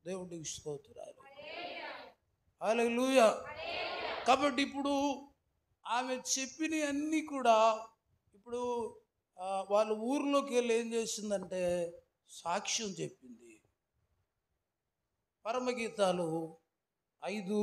దేవుడికి స్తోత్రాలు హల్లెలూయా కాబట్టి ఇప్పుడు ఆమె చెప్పిన అన్నీ కూడా ఇప్పుడు ఆ, వాళ్ళ ఊర్లోకి వెళ్ళి ఏం చేసిందంటే సాక్ష్యం చెప్పింది పరమగీతాలు ఐదు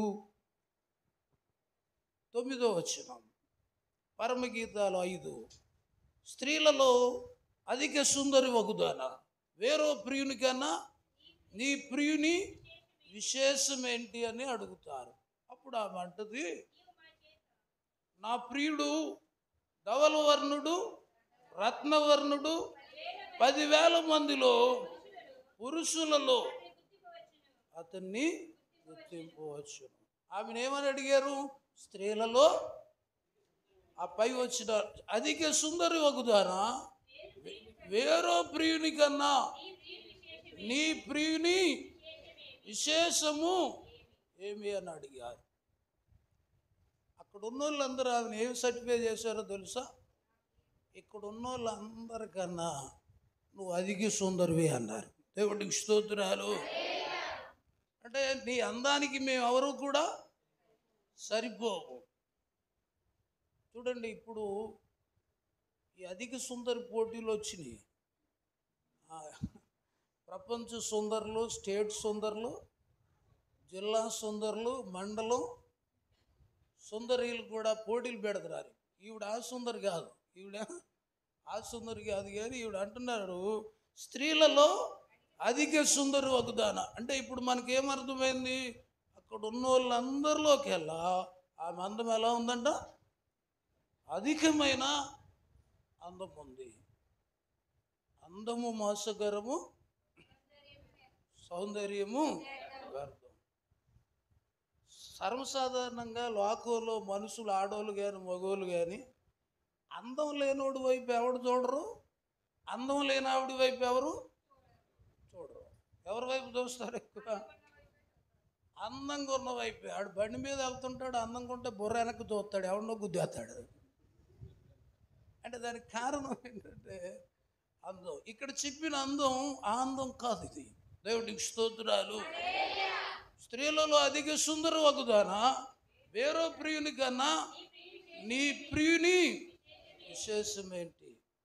తొమ్మిదో వచ్చినాం పరమగీతాలు ఐదు స్త్రీలలో అధిక సుందరి వగుదాన వేరో ప్రియుని కన్నా నీ ప్రియుని విశేషం ఏంటి అని అడుగుతారు అప్పుడు ఆమె అంటది నా ప్రియుడు ధవలవర్ణుడు రత్నవర్ణుడు పదివేల మందిలో పురుషులలో అతన్ని గుర్తింపవచ్చు ఆమెను ఏమని అడిగారు స్త్రీలలో ఆ పై వచ్చిన అధిక సుందరి వగుదానా వేరో ప్రియుని కన్నా నీ ప్రియుని విశేషము ఏమి అని అడిగారు అక్కడ ఉన్న వాళ్ళందరూ ఆమెను ఏమి సర్టిఫై చేశారో తెలుసా ఇక్కడ ఉన్న వాళ్ళందరికన్నా నువ్వు అధిక సుందరివి అన్నారు దేవుడికి స్తోత్రాలు అంటే నీ అందానికి మేము ఎవరు కూడా సరిపోవు చూడండి ఇప్పుడు ఈ అధిక సుందరి పోటీలు వచ్చినాయి ఆ, ప్రపంచ సుందరులు స్టేట్ సుందరులు జిల్లా సుందరులు మండలం సుందరీలు కూడా పోటీలు పెడతారు ఈవిడ ఆ సుందరి కాదు ఈవిడ ఆ సుందరి కాదు కానీ ఈవిడ అంటున్నారు స్త్రీలలో అధిక సుందరి ఒకదాన అంటే ఇప్పుడు మనకేమర్థమైంది అక్కడ ఉన్న వాళ్ళందరిలోకి వెళ్ళా ఆమె అందం ఎలా ఉందంట అధికమైన అందం ఉంది అందము మోసకరము సౌందర్యము వ్యర్థం సర్వసాధారణంగా లోకంలో మనుషులు ఆడోళ్ళు కానీ మగోళ్ళు కానీ అందం లేనోడి వైపు ఎవడు చూడరు అందం లేని ఆవిడ వైపు ఎవరు చూడరు ఎవరి వైపు చూస్తారు ఎక్కువ అందంగా ఉన్న వైపు ఆడు బండి మీద వెళ్తుంటాడు అందంగా ఉంటే బుర్ర వెనక్కి చూస్తాడు ఎవరినో గుద్దేస్తాడు అంటే దానికి కారణం ఏంటంటే అందం ఇక్కడ చెప్పిన అందం ఆ అందం కాదు ఇది దేవుడికి స్తోత్రాలు స్త్రీలలో అధిక సుందర వగుదానా వేరో ప్రియుని కన్నా నీ ప్రియుని విశేషం ఏంటి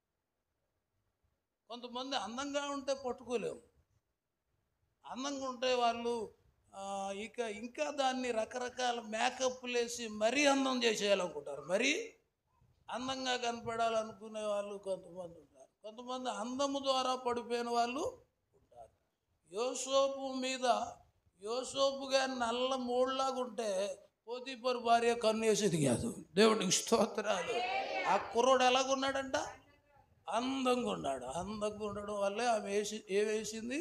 కొంతమంది అందంగా ఉంటే పట్టుకోలేము అందంగా ఉంటే వాళ్ళు ఆ, ఇక ఇంకా దాన్ని రకరకాల మేకప్లు వేసి మరీ అందం చేసేయాలనుకుంటారు మరీ అందంగా కనపడాలనుకునే వాళ్ళు కొంతమంది ఉంటారు కొంతమంది అందము ద్వారా పడిపోయిన వాళ్ళు ఉంటారు యోసోపు మీద యోసోపు గారి నల్ల మూడులాగా ఉంటే పోతీపరు భార్య కన్ను వేసేది కాదు దేవుడికి స్తోత్రాలు ఆ కుర్రోడు ఎలాగున్నాడంట అందంగా ఉన్నాడు అందంగా ఉండడం వల్లే ఆమె వేసి ఏం వేసింది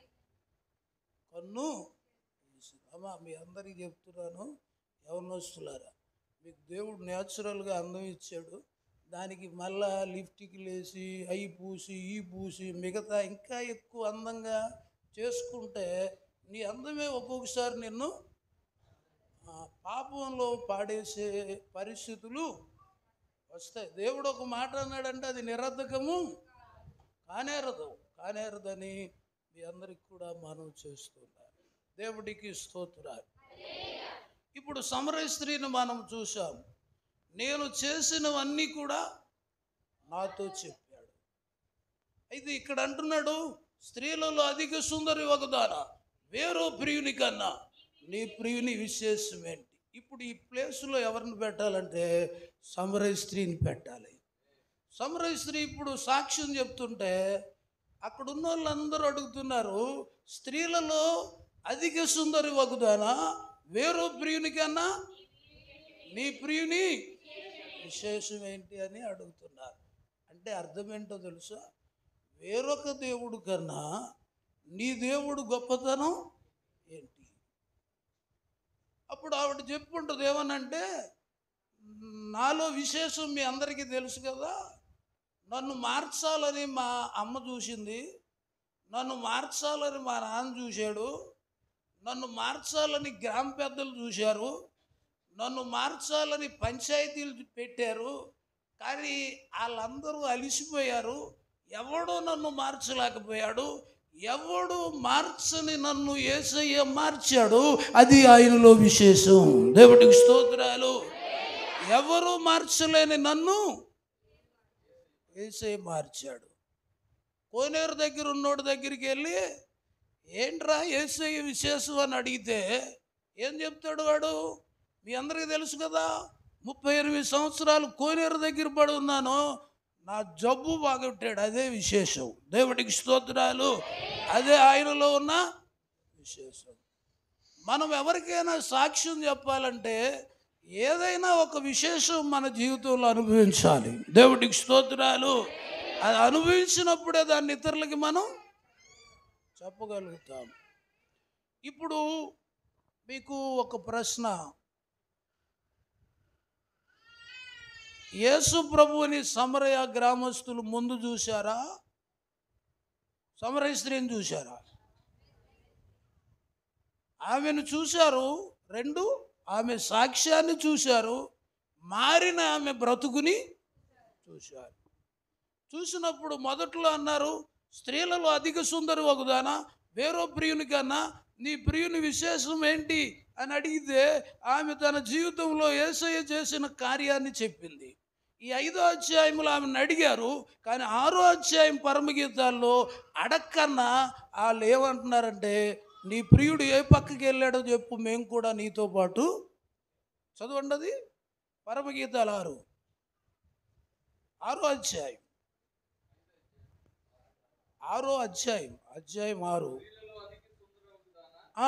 కన్ను వేసింది అమ్మా మీ అందరికీ చెప్తున్నాను యవనస్తులారా మీకు దేవుడు న్యాచురల్గా అందం ఇచ్చాడు దానికి మళ్ళా లిఫ్ట్కి లేసి అయి పూసి ఈ పూసి మిగతా ఇంకా ఎక్కువ అందంగా చేసుకుంటే నీ అందమే ఒక్కొక్కసారి నిన్ను ఆ, పాపంలో పాడేసే పరిస్థితులు వస్తాయి దేవుడు ఒక మాట అన్నాడంటే అది నిరర్ధకము కానేరదు కానేరదని మీ అందరికి కూడా మనం చేస్తున్నారు దేవుడికి స్తోత్రాలు ఇప్పుడు సమరయ స్త్రీని మనం చూసాం నేను చేసినవన్నీ కూడా నాతో చెప్పాడు అయితే ఇక్కడ అంటున్నాడు స్త్రీలలో అధిక సుందరి ఒకదాన వేరో ప్రియుని కన్నా నీ ప్రియుని విశేషం ఏంటి ఇప్పుడు ఈ ప్లేస్లో ఎవరిని పెట్టాలంటే సమరయ స్త్రీని పెట్టాలి సమరయ స్త్రీ ఇప్పుడు సాక్ష్యం చెప్తుంటే అక్కడ ఉన్న వాళ్ళందరూ అడుగుతున్నారు స్త్రీలలో అధిక సుందరి వగుదానా వేరో ప్రియుని కన్నా నీ ప్రియుని విశేషం ఏంటి అని అడుగుతున్నారు అంటే అర్థం ఏంటో తెలుసా వేరొక దేవుడు కన్నా నీ దేవుడు గొప్పతనం ఏంటి అప్పుడు ఆవిడ చెప్పుంటుంది ఏమనంటే నాలో విశేషం మీ అందరికీ తెలుసు కదా నన్ను మార్చాలని మా అమ్మ చూసింది నన్ను మార్చాలని మా నాన్న చూశాడు నన్ను మార్చాలని గ్రామ పెద్దలు చూశారు నన్ను మార్చాలని పంచాయతీలు పెట్టారు కానీ వాళ్ళందరూ అలిసిపోయారు ఎవడో నన్ను మార్చలేకపోయాడు ఎవడు మార్చని నన్ను ఏసయ్య మార్చాడు అది ఆయనలో విశేషం దేవుడికి స్తోత్రాలు ఎవరు మార్చలేని నన్ను ఏసయ్య మార్చాడు కోనేరు దగ్గర ఉన్నోడి దగ్గరికి వెళ్ళి ఏంట్రా ఏసయ్య విశేషం అని అడిగితే ఏం చెప్తాడు వాడు మీ అందరికీ తెలుసు కదా ముప్పై ఎనిమిది సంవత్సరాలు కోనేరు దగ్గర పడి ఉన్నాను నా జబ్బు బాగొట్టాడు అదే విశేషం దేవుడికి స్తోత్రాలు అదే ఆయనలో ఉన్న విశేషం మనం ఎవరికైనా సాక్ష్యం చెప్పాలంటే ఏదైనా ఒక విశేషం మన జీవితంలో అనుభవించాలి దేవుడికి స్తోత్రాలు అది అనుభవించినప్పుడే దాన్ని ఇతరులకి మనం చెప్పగలుగుతాం ఇప్పుడు మీకు ఒక ప్రశ్న యేసు ప్రభువుని సమరయ గ్రామస్తులు ముందు చూశారా సమరయ స్త్రీని చూశారా ఆమెను చూశారు రెండు ఆమె సాక్ష్యాన్ని చూశారు మారిన ఆమె బ్రతుకుని చూశారు చూసినప్పుడు మొదట్లో అన్నారు స్త్రీలలో అధిక సుందరి ఒకదానా వేరో ప్రియుని కన్నా నీ ప్రియుని విశేషం ఏంటి అని అడిగితే ఆమె తన జీవితంలో ఏసయ్య చేసిన కార్యాన్ని చెప్పింది ఈ ఐదో అధ్యాయంలో ఆమెను అడిగారు కానీ ఆరో అధ్యాయం పరమగీతాల్లో అడక్కన్నా వాళ్ళు ఏమంటున్నారంటే నీ ప్రియుడు ఏ పక్కకి వెళ్ళాడో చెప్పు మేము కూడా నీతో పాటు చదవండి అది పరమగీతాలు ఆరు ఆరో అధ్యాయం ఆరో అధ్యాయం అధ్యాయం ఆరు ఆ.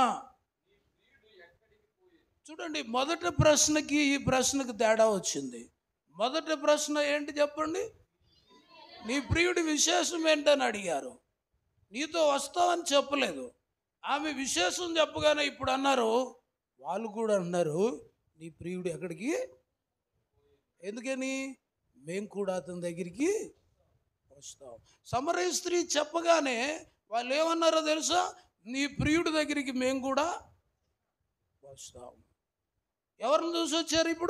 చూడండి మొదటి ప్రశ్నకి ఈ ప్రశ్నకి తేడా వచ్చింది మొదటి ప్రశ్న ఏంటి చెప్పండి నీ ప్రియుడి విశేషం ఏంటని అడిగారు నీతో వస్తావని చెప్పలేదు ఆమె విశేషం చెప్పగానే ఇప్పుడు అన్నారు వాళ్ళు కూడా అన్నారు నీ ప్రియుడు ఎక్కడికి ఎందుకని మేము కూడా అతని దగ్గరికి వస్తాం సమరయ స్త్రీ చెప్పగానే వాళ్ళు ఏమన్నారో తెలుసా నీ ప్రియుడి దగ్గరికి మేము కూడా వస్తాం ఎవరిని చూసి వచ్చారు ఇప్పుడు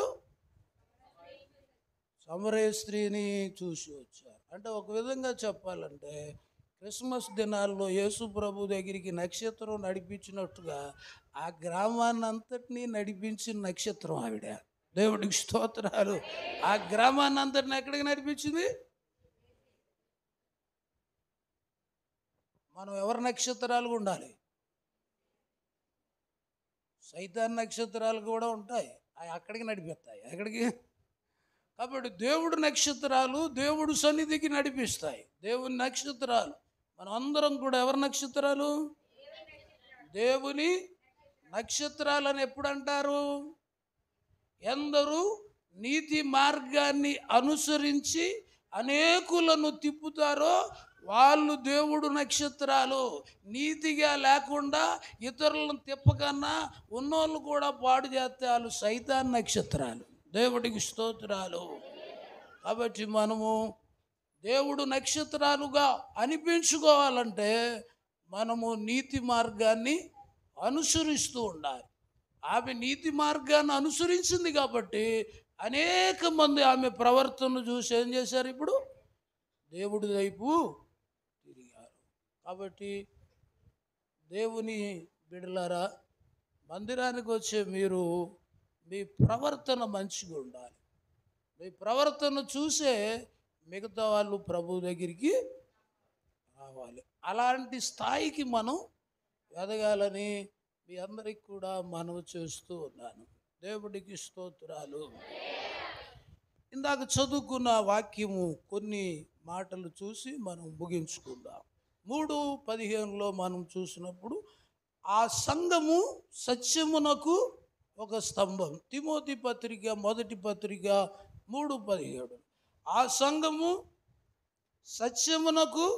సమరయ స్త్రీని చూసి వచ్చారు అంటే ఒక విధంగా చెప్పాలంటే క్రిస్మస్ దినాల్లో యేసు ప్రభు దగ్గరికి నక్షత్రం నడిపించినట్టుగా ఆ గ్రామాన్ని అంతటినీ నడిపించిన నక్షత్రం ఆవిడ దేవుడికి స్తోత్రాలు ఆ గ్రామాన్ని అంతటిని ఎక్కడికి నడిపించింది మనం ఎవరి నక్షత్రాలు ఉండాలి సైతాన్ నక్షత్రాలు కూడా ఉంటాయి అవి అక్కడికి నడిపిస్తాయి ఎక్కడికి కాబట్టి దేవుడు నక్షత్రాలు దేవుడు సన్నిధికి నడిపిస్తాయి దేవుని నక్షత్రాలు మనం అందరం కూడా ఎవరి నక్షత్రాలు దేవుని నక్షత్రాలని ఎప్పుడు అంటారు ఎందరూ నీతి మార్గాన్ని అనుసరించి అనేకులను తిప్పుతారో వాళ్ళు దేవుడు నక్షత్రాలు నీతిగా లేకుండా ఇతరులను తిప్పకన్నా ఉన్నోళ్ళు కూడా పాడు చేస్తే వాళ్ళు సైతాన్ నక్షత్రాలు దేవుడికి స్తోత్రాలు కాబట్టి మనము దేవుడు నక్షత్రాలుగా అనిపించుకోవాలంటే మనము నీతి మార్గాన్ని అనుసరిస్తూ ఉండాలి ఆమె నీతి మార్గాన్ని అనుసరించింది కాబట్టి అనేక మంది ఆమె ప్రవర్తనను చూసి ఏం చేశారు ఇప్పుడు దేవుడి వైపు తిరిగారు కాబట్టి దేవుని బిడలారా మందిరానికి వచ్చే మీరు మీ ప్రవర్తన మంచిగా ఉండాలి మీ ప్రవర్తన చూసే మిగతా వాళ్ళు ప్రభు దగ్గరికి రావాలి అలాంటి స్థాయికి మనం ఎదగాలని మీ అందరికి కూడా మనవి చేస్తూ ఉన్నాను దేవుడికి స్తోత్రాలు ఇందాక చదువుకున్న వాక్యము కొన్ని మాటలు చూసి మనం ముగించుకుందాం మూడు పదిహేనులో మనం చూసినప్పుడు ఆ సంఘము సత్యమునకు ఒక స్తంభం తిమోతి పత్రిక మొదటి పత్రిక మూడు పదిహేడు ఆ సంఘము సత్యమునకు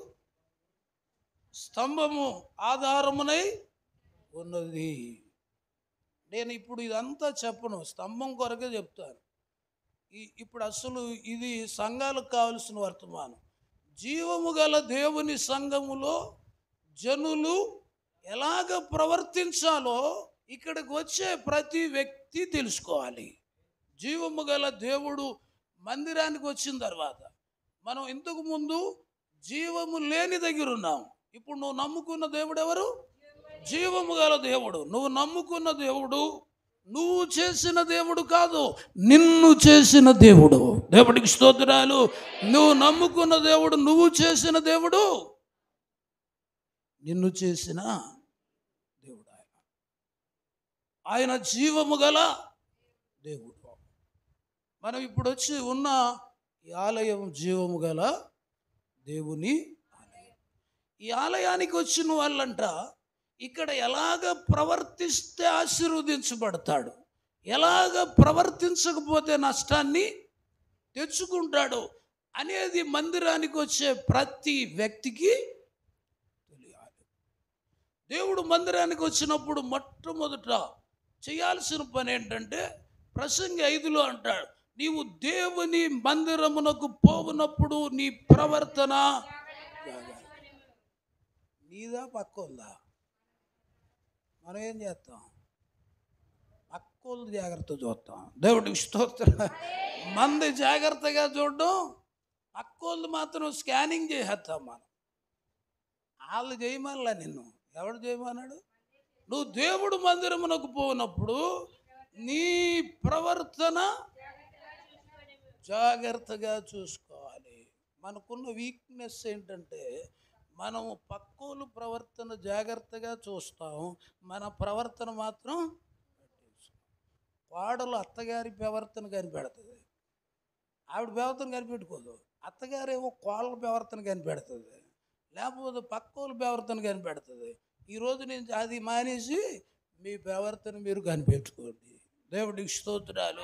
స్తంభము ఆధారమునై ఉన్నది నేను ఇప్పుడు ఇదంతా చెప్పను స్తంభం కొరకే చెప్తాను ఈ ఇప్పుడు అసలు ఇది సంఘాలకు కావలసిన వర్తమానం జీవము గల దేవుని సంఘములో జనులు ఎలాగ ప్రవర్తించాలో ఇక్కడికి వచ్చే ప్రతి వ్యక్తి తెలుసుకోవాలి జీవము గల దేవుడు మందిరానికి వచ్చిన తర్వాత మనం ఇంతకు ముందు జీవము లేని దగ్గర ఉన్నాం ఇప్పుడు నువ్వు నమ్ముకున్న దేవుడు ఎవరు జీవము గల దేవుడు నువ్వు నమ్ముకున్న దేవుడు నువ్వు చేసిన దేవుడు కాదు నిన్ను చేసిన దేవుడు దేవుడికి స్తోత్రాలు నువ్వు నమ్ముకున్న దేవుడు నువ్వు చేసిన దేవుడు నిన్ను చేసిన దేవుడు ఆయన ఆయన జీవము గల దేవుడు మనం ఇప్పుడు వచ్చి ఉన్న ఈ ఆలయం జీవము గల దేవుని ఆలయం ఈ ఆలయానికి వచ్చిన వాళ్ళంట ఇక్కడ ఎలాగ ప్రవర్తిస్తే ఆశీర్వదించబడతాడు ఎలాగ ప్రవర్తించకపోతే నష్టాన్ని తెచ్చుకుంటాడు అనేది మందిరానికి వచ్చే ప్రతి వ్యక్తికి తెలియాలి దేవుడు మందిరానికి వచ్చినప్పుడు మొట్టమొదట చేయాల్సిన పని ఏంటంటే ప్రసంగి ఐదులో అంటాడు నీవు దేవుని మందిరమునకు పోవునప్పుడు నీ ప్రవర్తన జాగ్రత్త. నీదా పక్క ఉందా మనం ఏం చేస్తాం పక్కోళ్ళు జాగ్రత్త చూస్తాం దేవుడికి స్తోత్రం మంది జాగ్రత్తగా చూడడం పక్కోళ్ళు మాత్రం స్కానింగ్ చేసేస్తాం మనం వాళ్ళు చేయమనలా నిన్ను ఎవడు చేయమన్నాడు నువ్వు దేవుడు మందిరమునకు పోయినప్పుడు నీ ప్రవర్తన జాగ్రత్తగా చూసుకోవాలి మనకున్న వీక్నెస్ ఏంటంటే మనం పక్కోలు ప్రవర్తన జాగ్రత్తగా చూస్తాం మన ప్రవర్తన మాత్రం పట్టించుకోం. కోడలు అత్తగారి ప్రవర్తన కనిపెడుతుంది ఆవిడ ప్రవర్తన కనిపెట్టుకోదు అత్తగారేమో కోళ్ళ ప్రవర్తన కనిపెడుతుంది లేకపోతే పక్కోళ్ళ ప్రవర్తన కనిపెడుతుంది ఈరోజు నేను అది మానేసి మీ ప్రవర్తన మీరు కనిపెట్టుకోండి దేవుడికి స్తోత్రాలు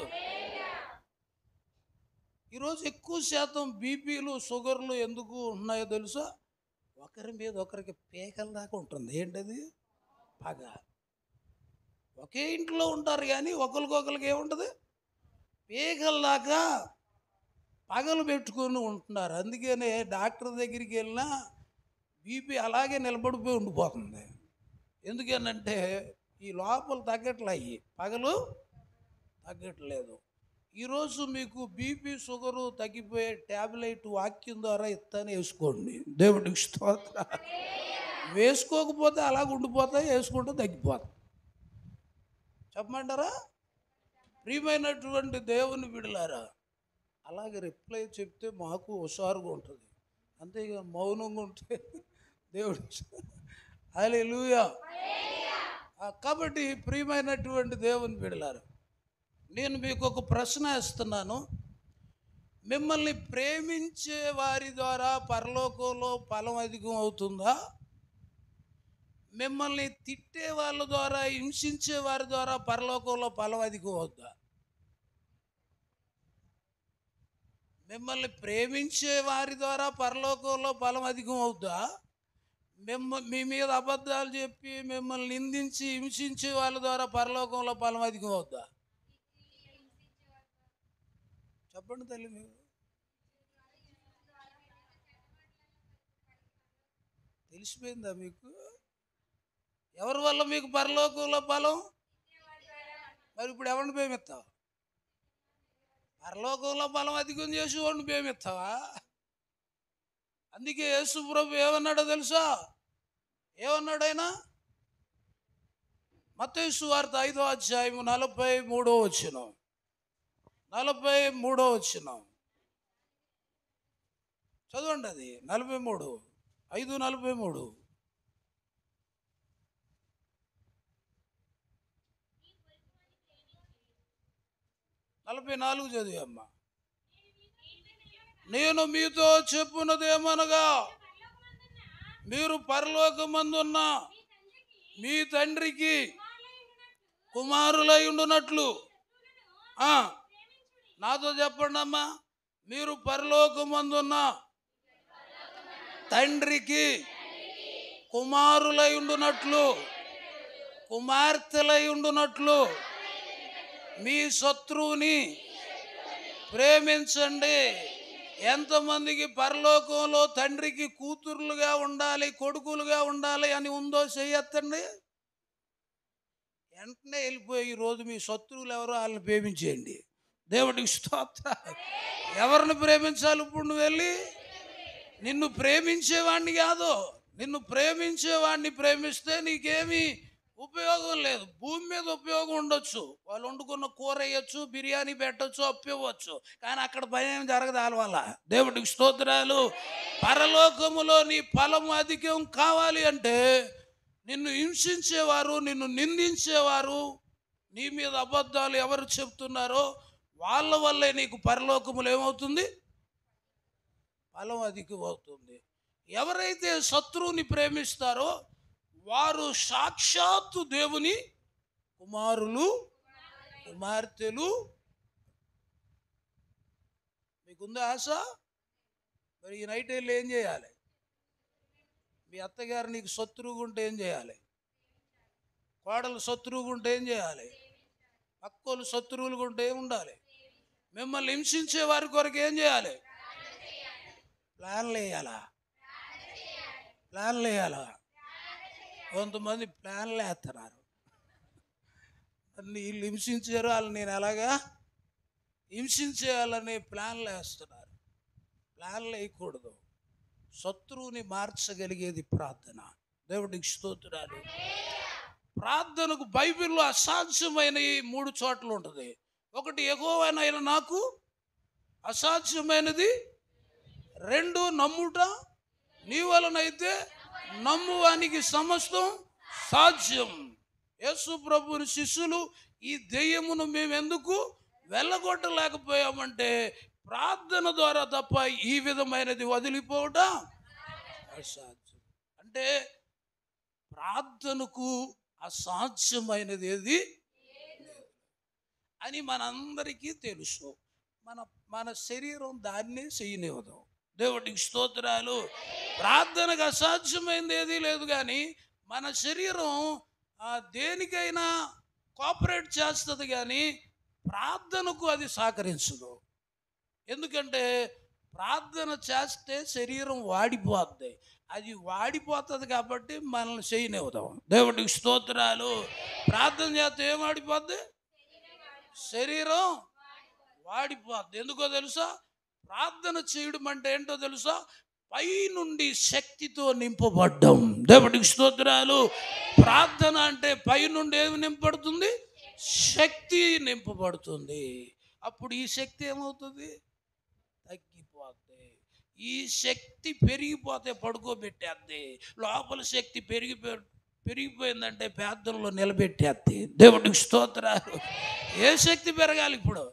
ఈరోజు ఎక్కువ శాతం బీపీలు షుగర్లు ఎందుకు ఉన్నాయో తెలుసా ఒకరి మీద ఒకరికి పేకల దాకా ఉంటుంది ఏంటది పగ ఒకే ఇంట్లో ఉంటారు కానీ ఒకరికొకరికి ఏముంటుంది పేకల దాకా పగలు పెట్టుకొని ఉంటున్నారు అందుకనే డాక్టర్ దగ్గరికి వెళ్ళినా బీపీ అలాగే నిలబడిపోయి ఉండిపోతుంది ఎందుకనంటే ఈ లోపల తగ్గట్లే అయ్యి పగలు తగ్గట్లేదు ఈరోజు మీకు బీపీ షుగరు తగ్గిపోయే ట్యాబ్లెట్ వాక్యం ద్వారా ఇస్తాను వేసుకోండి దేవుడికి స్తోత్ర వేసుకోకపోతే అలాగ ఉండిపోతాయి వేసుకుంటే తగ్గిపోతాయి చెప్పమంటారా ప్రియమైనటువంటి దేవుని విడలారా అలాగే రిప్లై చెప్తే మాకు హుషారుగా ఉంటుంది అంతేగా మౌనంగా ఉంటే దేవుడు అలే కాబట్టి ప్రియమైనటువంటి దేవుని బిడలారు నేను మీకు ఒక ప్రశ్న ఇస్తున్నాను మిమ్మల్ని ప్రేమించే వారి ద్వారా పరలోకంలో ఫలం అధికం అవుతుందా మిమ్మల్ని తిట్టే వాళ్ళ ద్వారా హింసించే వారి ద్వారా పరలోకంలో ఫలం అధికం అవుద్దా మిమ్మల్ని ప్రేమించే వారి ద్వారా పరలోకంలో ఫలం అధికం అవుద్దా మిమ్మ మీ మీద అబద్ధాలు చెప్పి మిమ్మల్ని నిందించి హింసించే వాళ్ళ ద్వారా పరలోకంలో ఫలం అధికం అవుద్దా చెప్పండి తల్లి మీరు తెలిసిపోయిందా మీకు ఎవరి వల్ల మీకు పరలోకంలో ఫలం మరి ఇప్పుడు ఎవరిని ప్రేమిస్తావు పరలోకంలో బలం అధికం చేసి వాడిని ప్రేమిస్తావా అందుకే యేసు ప్రభు ఏమన్నాడో తెలుసా ఏమన్నాడు ఆయన మత్తయి వార్త ఐదో అధ్యాయం నలభై మూడో వచ్చిన నలభై మూడో వచ్చిన చదవండి అది నలభై మూడు ఐదు నలభై మూడు నలభై నాలుగు చదివమ్మ నేను మీతో చెప్పున్నదేమనగా మీరు పరలోకమందున్న మీ తండ్రికి కుమారులై ఉండునట్లు ఆ, నాతో చెప్పండి అమ్మా మీరు పరలోకమందున్న తండ్రికి కుమారులై ఉండునట్లు కుమార్తెలై ఉండునట్లు మీ శత్రువుని ప్రేమించండి ఎంతమందికి పరలోకంలో తండ్రికి కూతుర్లుగా ఉండాలి కొడుకులుగా ఉండాలి అని ఉందో చెయ్యొద్దండి వెంటనే వెళ్ళిపోయి ఈరోజు మీ శత్రువులు ఎవరో వాళ్ళని ప్రేమించేయండి దేవుడికి స్తోత్ర ఎవరిని ప్రేమించాలి ఇప్పుడు నువ్వు వెళ్ళి నిన్ను ప్రేమించేవాడిని కాదు నిన్ను ప్రేమించేవాడిని ప్రేమిస్తే నీకేమీ ఉపయోగం లేదు భూమి మీద ఉపయోగం ఉండొచ్చు వాళ్ళు వండుకున్న కూర వేయచ్చు బిర్యానీ పెట్టచ్చు అప్పు ఇవ్వచ్చు కానీ అక్కడ భయం జరగదు వాళ్ళ వల్ల దేవుడికి స్తోత్రాలు పరలోకములో నీ ఫలం అధికం కావాలి అంటే నిన్ను హింసించేవారు నిన్ను నిందించేవారు నీ మీద అబద్ధాలు ఎవరు చెప్తున్నారో వాళ్ళ వల్లే నీకు పరలోకములు ఏమవుతుంది ఫలం అధికం అవుతుంది ఎవరైతే శత్రువుని ప్రేమిస్తారో వారు సాక్షాత్తు దేవుని కుమారులు కుమార్తెలు మీకుందా ఆశ మరి ఈ నైట్ వెళ్ళి ఏం చేయాలి మీ అత్తగారు నీకు శత్రువుగా ఉంటే ఏం చేయాలి కోడలు శత్రువుగా ఉంటే ఏం చేయాలి పక్కోలు శత్రువులుగా ఉంటే ఏం ఉండాలి మిమ్మల్ని హింసించే వారి కొరకు ఏం చేయాలి ప్లాన్లు వేయాలా ప్లాన్లు వేయాలా కొంతమంది ప్లాన్లు వేస్తున్నారు వీళ్ళు హింసించారు వాళ్ళు నేను ఎలాగా హింసించేయాలని ప్లాన్లు వేస్తున్నారు ప్లాన్లు వేయకూడదు శత్రువుని మార్చగలిగేది ప్రార్థన దేవుడికి స్తోత్రాలు ప్రార్థనకు బైబిల్లో అసాధ్యమైన ఈ మూడు చోట్ల ఉంటుంది ఒకటి ఎగోవనైనా నాకు అసాధ్యమైనది రెండు నమ్ముట నీ వలనైతే నమ్మువానికి సమస్తం సాధ్యం యేసు ప్రభుని శిష్యులు ఈ దెయ్యమును మేము ఎందుకు వెళ్ళగొట్టలేకపోయామంటే ప్రార్థన ద్వారా తప్ప ఈ విధమైనది వదిలిపోవటం అసాధ్యం అంటే ప్రార్థనకు అసాధ్యమైనది ఏది లేదు. అని మనందరికీ తెలుసు మన మన శరీరం దాన్నే చేయనివ్వదు దేవుడికి స్తోత్రాలు ప్రార్థనకు అసాధ్యమైనది ఏదీ లేదు కానీ మన శరీరం ఆ, దేనికైనా కోఆపరేట్ చేస్తుంది కానీ ప్రార్థనకు అది సహకరించదు ఎందుకంటే ప్రార్థన చేస్తే శరీరం వాడిపోద్ది అది వాడిపోతుంది కాబట్టి మనల్ని చేయనివ్వదాం దేవుడికి స్తోత్రాలు ప్రార్థన చేస్తే ఏం వాడిపోద్ది శరీరం వాడిపోద్ది ఎందుకో తెలుసా ప్రార్థన చేయడం అంటే ఏంటో తెలుసా పై నుండి శక్తితో నింపబడ్డం దేవుడికి స్తోత్రాలు ప్రార్థన అంటే పై నుండి ఏమి నింపబడుతుంది శక్తి నింపబడుతుంది అప్పుడు ఈ శక్తి ఏమవుతుంది తగ్గిపోద్ది ఈ శక్తి పెరిగిపోతే పడుకోబెట్టేద్ది లోపల శక్తి పెరిగిపో పెరిగిపోయిందంటే పేదల్లో నిలబెట్టేద్ది దేవుడికి స్తోత్రాలు ఏ శక్తి పెరగాలి ఇప్పుడు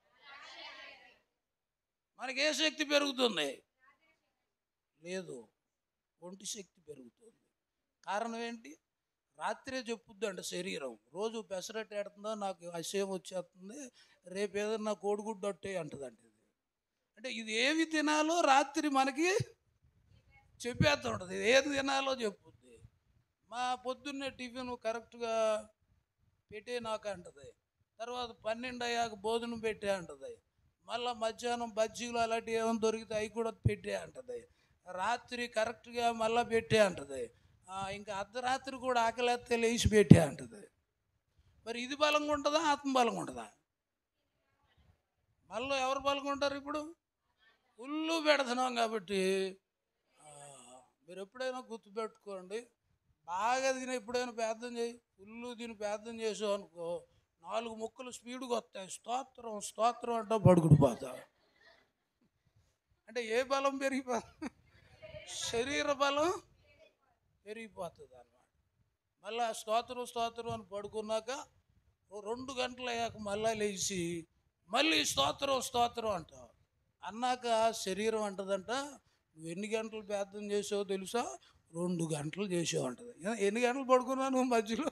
మనకి ఏ శక్తి పెరుగుతుంది లేదు ఒంటి శక్తి పెరుగుతుంది కారణం ఏంటి రాత్రే చెప్పుద్ది అంట శరీరం రోజు పెసరట్టు ఎడుతుందో నాకు అసహ్యం వచ్చేస్తుంది రేపు ఏదన్నా కోడిగుడ్డు అట్టే అంటదంట ఇది అంటే ఇది ఏమి తినాలో రాత్రి మనకి చెప్పేస్తూ ఉంటుంది ఇది ఏది తినాలో చెప్పుద్ది మా పొద్దున్నే టిఫిన్ కరెక్ట్గా పెట్టే నాకు అంటది తర్వాత పన్నెండు అయ్యాక భోజనం పెట్టే అంటది మళ్ళీ మధ్యాహ్నం బజ్జీలు అలాంటివి ఏమైనా దొరికితే అవి కూడా పెట్టే అంటది రాత్రి కరెక్ట్గా మళ్ళీ పెట్టే అంటది ఆ, ఇంకా అర్ధరాత్రి కూడా ఆకలేస్తే లేచి పెట్టే అంటది మరి ఇది బలంగా ఉంటుందా ఆత్మ బలంగా ఉంటుందా మళ్ళీ ఎవరు బలంగా ఉంటారు ఇప్పుడు ఫుల్లు పెడుతున్నాం కాబట్టి ఆ, మీరు ఎప్పుడైనా గుర్తుపెట్టుకోండి బాగా తిని ఎప్పుడైనా ప్రార్థన చేయి ఫుల్లు తిని ప్రార్థన చేసావు అనుకో నాలుగు ముక్కలు స్పీడ్గా వస్తాయి స్తోత్రం స్తోత్రం అంటే పడుకుడిపోతా అంటే ఏ బలం పెరిగిపోతుంది శరీర బలం పెరిగిపోతుంది అన్నమాట మళ్ళీ ఆ స్తోత్రం స్తోత్రం అని పడుకున్నాక ఓ రెండు గంటలు అయ్యాక మళ్ళీ లేచి మళ్ళీ స్తోత్రం స్తోత్రం అంటావు అన్నాక శరీరం అంటదంట నువ్వు ఎన్ని గంటలు ప్రార్థన చేసావో తెలుసా రెండు గంటలు చేసావు అంటది ఏ- ఎన్ని గంటలు పడుకున్నావు నువ్వు మధ్యలో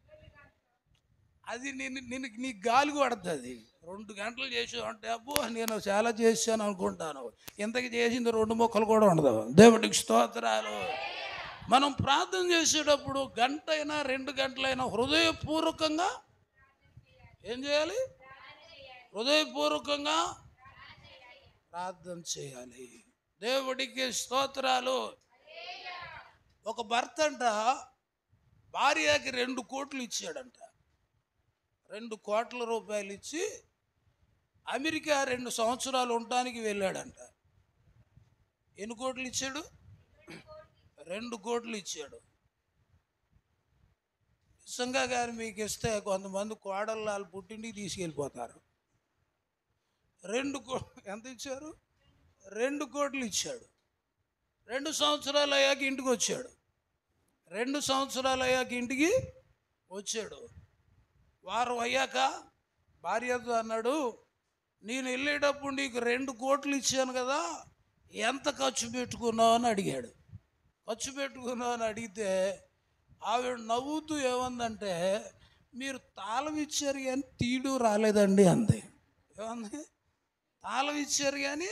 అది నేను నేను నీ గాలి పడుతుంది రెండు గంటలు చేసావు అంటే అబ్బో నేను చాలా చేశాను అనుకుంటాను ఇంతకి చేసింది రెండు మొక్కలు కూడా ఉండదు దేవుడికి స్తోత్రాలు మనం ప్రార్థన చేసేటప్పుడు గంట అయినా రెండు గంటలైనా హృదయపూర్వకంగా ఏం చేయాలి హృదయపూర్వకంగా ప్రార్థన చేయాలి దేవుడికి స్తోత్రాలు ఒక భర్త అంట భార్యకి రెండు కోట్లు ఇచ్చాడంట రెండు కోట్ల రూపాయలు ఇచ్చి అమెరికా రెండు సంవత్సరాలు ఉండటానికి వెళ్ళాడంట ఎన్ని కోట్లు ఇచ్చాడు రెండు కోట్లు ఇచ్చాడు నిజంగా కానీ మీకు ఇస్తే కొంతమంది కోడళ్ళు వాళ్ళు పుట్టింటికి తీసుకెళ్ళిపోతారు రెండు కో ఎంత ఇచ్చారు రెండు కోట్లు ఇచ్చాడు రెండు సంవత్సరాలు అయ్యాక ఇంటికి వచ్చాడు రెండు సంవత్సరాలు అయ్యాక ఇంటికి వచ్చాడు వారం అయ్యాక భార్యతో అన్నాడు నేను వెళ్ళేటప్పుడు నీకు రెండు కోట్లు ఇచ్చాను కదా ఎంత ఖర్చు పెట్టుకున్నావు అని అడిగాడు ఖర్చు పెట్టుకున్నావు అని అడిగితే ఆవిడ నవ్వుతూ ఏమందంటే మీరు తాళం ఇచ్చారు కానీ తీడు రాలేదండి అంది ఏమంది తాళం ఇచ్చారు కానీ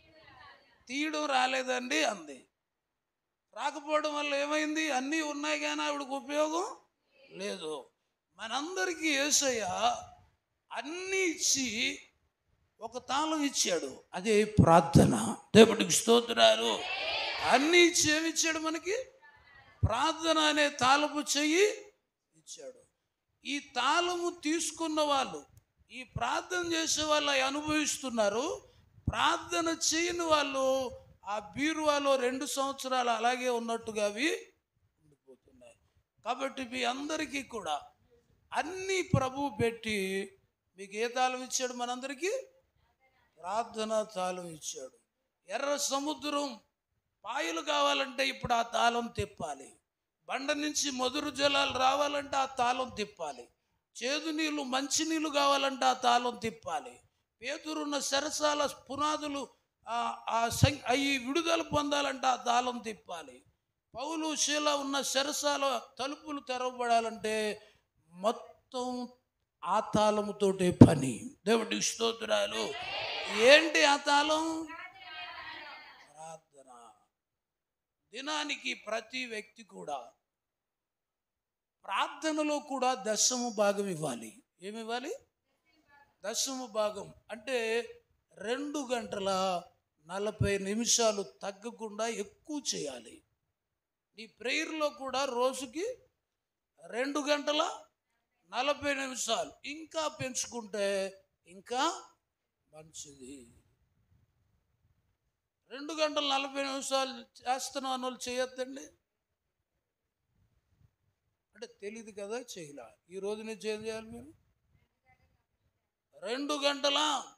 తీయడం రాలేదండి అంది రాకపోవడం వల్ల ఏమైంది అన్నీ ఉన్నాయి కానీ ఆవిడకు ఉపయోగం లేదు మనందరికీ ఏసయ్య అన్నీ ఇచ్చి ఒక తాళం ఇచ్చాడు అదే ప్రార్థన దేవుడికి స్తోత్రాలు అన్నీ ఇచ్చి ఏమి ఇచ్చాడు మనకి ప్రార్థన అనే తాళపు చెయ్యి ఇచ్చాడు ఈ తాళము తీసుకున్న వాళ్ళు ఈ ప్రార్థన చేసే వాళ్ళు అవి అనుభవిస్తున్నారు ప్రార్థన చేయని వాళ్ళు ఆ బీరువాలో రెండు సంవత్సరాలు అలాగే ఉన్నట్టుగా అవి ఉండిపోతున్నాయి కాబట్టి మీ అందరికీ కూడా అన్నీ ప్రభు పెట్టి మీకు ఏ తాళం ఇచ్చాడు మనందరికీ ప్రార్థన తాళం ఇచ్చాడు ఎర్ర సముద్రం పాయలు కావాలంటే ఇప్పుడు ఆ తాళం తిప్పాలి బండ నుంచి మధుర జలాలు రావాలంటే ఆ తాళం తిప్పాలి చేదు నీళ్ళు మంచి నీళ్ళు కావాలంటే ఆ తాళం తిప్పాలి పేతురున్న సరసాల పునాదులు ఆ- ఆ సం అవి విడుదల పొందాలంటే ఆ తాళం తిప్పాలి పౌలు శీల ఉన్న సరసాల తలుపులు తెరవబడాలంటే మొత్తం ఆ తాళముతోటే పని దేవుడి స్తోత్రాలు ఏంటి ఆ తాళం ప్రార్థన దినానికి ప్రతి వ్యక్తి కూడా ప్రార్థనలో కూడా దశము భాగం ఇవ్వాలి ఏమి ఇవ్వాలి దశము భాగం అంటే రెండు గంటల నలభై నిమిషాలు తగ్గకుండా ఎక్కువ చేయాలి నీ ప్రేయర్లో కూడా రోజుకి రెండు గంటల నలభై నిమిషాలు ఇంకా పెంచుకుంటే ఇంకా మంచిది రెండు గంటల నలభై నిమిషాలు చేస్తున్నాం అని వాళ్ళు చేయొద్దండి అంటే తెలియదు కదా చేయలా ఈ రోజు నుంచి ఏం చేయాలి మీరు రెండు గంటల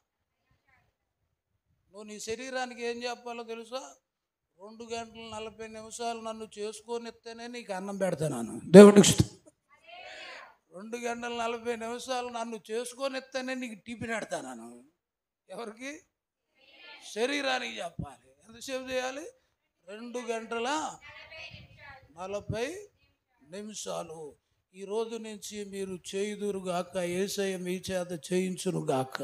నువ్వు నీ శరీరానికి ఏం చెప్పాలో తెలుసా రెండు గంటల నలభై నిమిషాలు నన్ను చేసుకొని ఇస్తేనే నీకు అన్నం పెడతాను దేవుడికి స్తోత్రం. రెండు గంటల నలభై నిమిషాలు నన్ను చేసుకొని ఇస్తేనే నీకు టిఫిన్ పెడతాను ఎవరికి శరీరానికి చెప్పాలి ఎంతసేపు చేయాలి రెండు గంటల నలభై నిమిషాలు ఈ రోజు నుంచి మీరు చేయుదురు గాక ఏసయ్య మీ చేత చేయించును గాక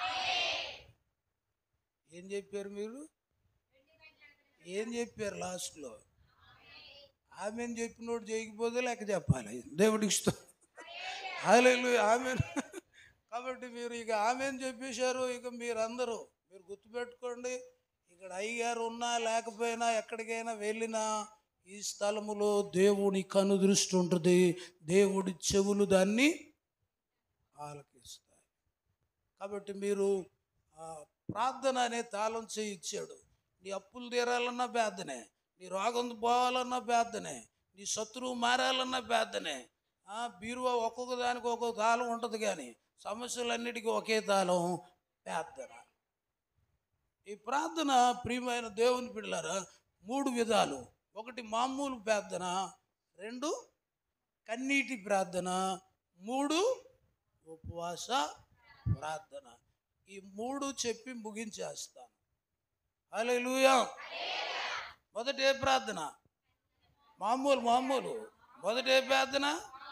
ఏం చెప్పారు మీరు ఏం చెప్పారు లాస్ట్లో ఆమెను చెప్పినోడు చేయకపోతే లెక్క చెప్పాలి దేవుడికి ఇష్టం హాలేలు ఆమె కాబట్టి మీరు ఇక ఆమెను చెప్పేశారు ఇక మీరందరూ మీరు గుర్తుపెట్టుకోండి ఇక్కడ అయ్యగారు ఉన్నా లేకపోయినా ఎక్కడికైనా వెళ్ళినా ఈ స్థలములో దేవుని కనుదృష్టి ఉంటుంది దేవుడి చెవులు దాన్ని ఆలకిస్తాయి కాబట్టి మీరు ఆ, ప్రార్థన అనే తాళం చేయి ఇచ్చాడు నీ అప్పులు తీరాలన్నా ప్రార్థనే నీ రోగం పోవాలన్నా ప్రార్థనే నీ శత్రువు మారాలన్నా ప్రార్థనే ఆ, బీరువా ఒక్కొక్క దానికి ఒక్కొక్క తాళం ఉంటుంది కానీ సమస్యలన్నిటికీ ఒకే తాళం ప్రార్థన ఈ ప్రార్థన ప్రియమైన దేవుని పిల్లరా మూడు విధాలు ఒకటి మామూలు ప్రార్థన రెండు కన్నీటి ప్రార్థన మూడు ఉపవాస ప్రార్థన ఈ మూడు చెప్పి ముగించేస్తాను హల్లెలూయా మొదటి ఏ ప్రార్థన మామూలు మామూలు మొదటి ఏ ప్రార్థన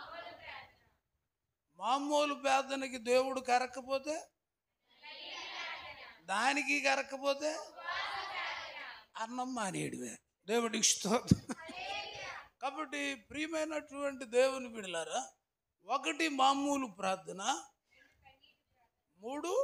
మామూలు ప్రార్థనకి దేవుడు కరక్కపోతే దానికి కరక్కపోతే అన్నం మానేయడమే దేవుడికి స్తోత్రం కాబట్టి ప్రియమైనటువంటి దేవుని బిడలారా ఒకటి మామూలు ప్రార్థన మూడు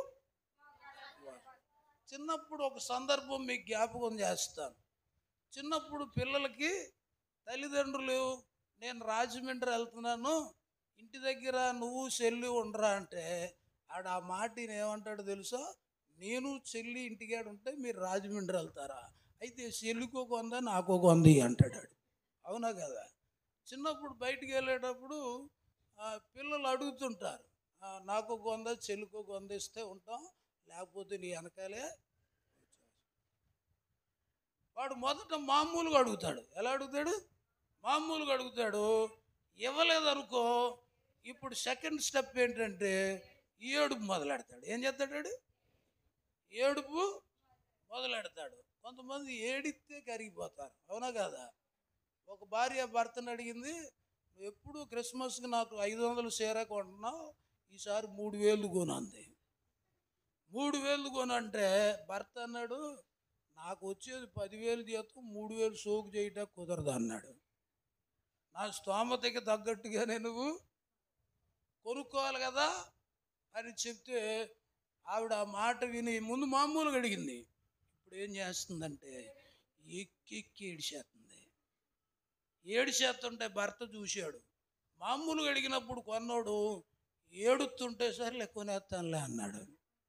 చిన్నప్పుడు ఒక సందర్భం మీకు జ్ఞాపకం చేస్తాను చిన్నప్పుడు పిల్లలకి తల్లిదండ్రులు నేను రాజమండ్రి వెళ్తున్నాను ఇంటి దగ్గర నువ్వు చెల్లి ఉండరా అంటే ఆడ ఆ మాట ఈయన ఏమంటాడు తెలుసా నేను చెల్లి ఇంటికాడ ఉంటే మీరు రాజమండ్రి వెళ్తారా అయితే చెల్లికి ఒక వంద నాకు ఒక వంద ఇయ్యి అంటాడు ఆడు. అవునా కదా చిన్నప్పుడు బయటికి వెళ్ళేటప్పుడు ఆ, పిల్లలు అడుగుతుంటారు ఆ, నాకు ఒక వంద చెల్లికి ఒక వంద ఇస్తే ఉంటాం లేకపోతే నీ వెనకాలే వాడు మొదట మామూలుగా అడుగుతాడు ఎలా అడుగుతాడు మామూలుగా అడుగుతాడు ఇవ్వలేదనుకో ఇప్పుడు సెకండ్ స్టెప్ ఏంటంటే ఏడుపు మొదలెడతాడు ఏం చేస్తాడు ఏడుపు మొదలెడతాడు కొంతమంది ఏడిస్తే కరిగిపోతారు అవునా కదా ఒక భార్య భర్తను అడిగింది నువ్వు ఎప్పుడు క్రిస్మస్కి నాకు ఐదు వందలు చీర కొంటున్నావు ఈసారి మూడు వేలు కొనంది మూడు వేలు కొనంటే భర్త అన్నాడు నాకు వచ్చేది పదివేలు జీతం మూడు వేలు సోకు చేయటం కుదరదు అన్నాడు నా స్తోమతకి తగ్గట్టుగానే నువ్వు కొనుక్కోవాలి కదా అని చెప్తే ఆవిడ ఆ మాట విని ముందు మామూలుగా అడిగింది ఇప్పుడు ఏం చేస్తుందంటే ఎక్కి ఎక్కి ఏడిచేస్తుంది ఏడిచేస్తుంటే భర్త చూశాడు మామూలుగా అడిగినప్పుడు కొన్నోడు ఏడుతుంటే సరే కొనేస్తానులే అన్నాడు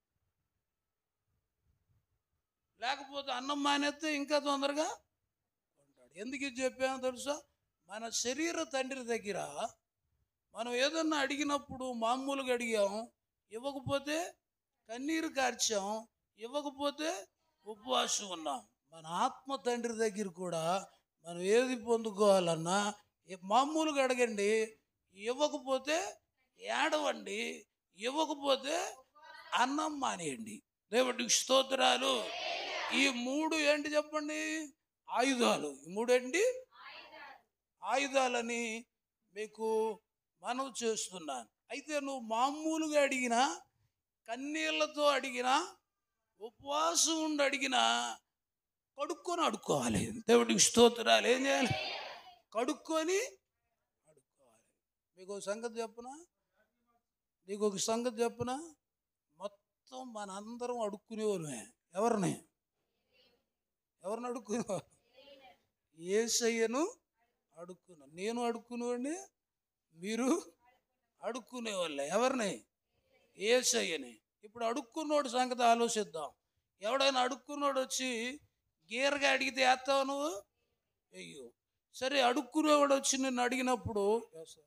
లేకపోతే అన్నం మానేస్తే ఇంకా తొందరగా కొంటాడు ఎందుకు ఇది చెప్పానో తెలుసా మన శరీర తండ్రి దగ్గర మనం ఏదన్నా అడిగినప్పుడు మామూలుగా అడిగాం ఇవ్వకపోతే కన్నీరు కార్చాం ఇవ్వకపోతే ఉపవాసం ఉన్నాం మన ఆత్మ తండ్రి దగ్గర కూడా మనం ఏది పొందుకోవాలన్నా ఏ- మామూలుగా అడగండి ఇవ్వకపోతే ఏడవండి ఇవ్వకపోతే అన్నం మానేయండి దేవుడికి స్తోత్రాలు ఈ మూడు ఏంటి చెప్పండి ఆయుధాలు ఈ మూడు ఏంటి ఆయుధాలని మీకు మనవి చేస్తున్నాను అయితే నువ్వు మామూలుగా అడిగినా కన్నీళ్లతో అడిగినా ఉపవాసం ఉండి అడిగినా కడుక్కొని అడుక్కోవాలి దేవుడికి స్తోత్రాలు ఏం చేయాలి కడుక్కొని అడుక్కోవాలి మీకు ఒక సంగతి చెప్పనా నీకు ఒక సంగతి చెప్పనా మొత్తం మనందరం అడుక్కునేవాళ్ళమే ఎవరిని ఎవరిని అడుక్కునేవారు ఏసయ్యను అడుక్కున్నా నేను అడుక్కునేవాడిని మీరు అడుక్కునేవాళ్ళే ఎవరిని ఏసయ్యని ఇప్పుడు అడుక్కున్నోడు సంగతి ఆలోచిద్దాం ఎవడైనా అడుక్కున్నోడు వచ్చి గీరగా అడిగితే వేస్తావు నువ్వు అయ్యో సరే అడుక్కునేవాడు వచ్చి నిన్ను అడిగినప్పుడు వేస్తావా?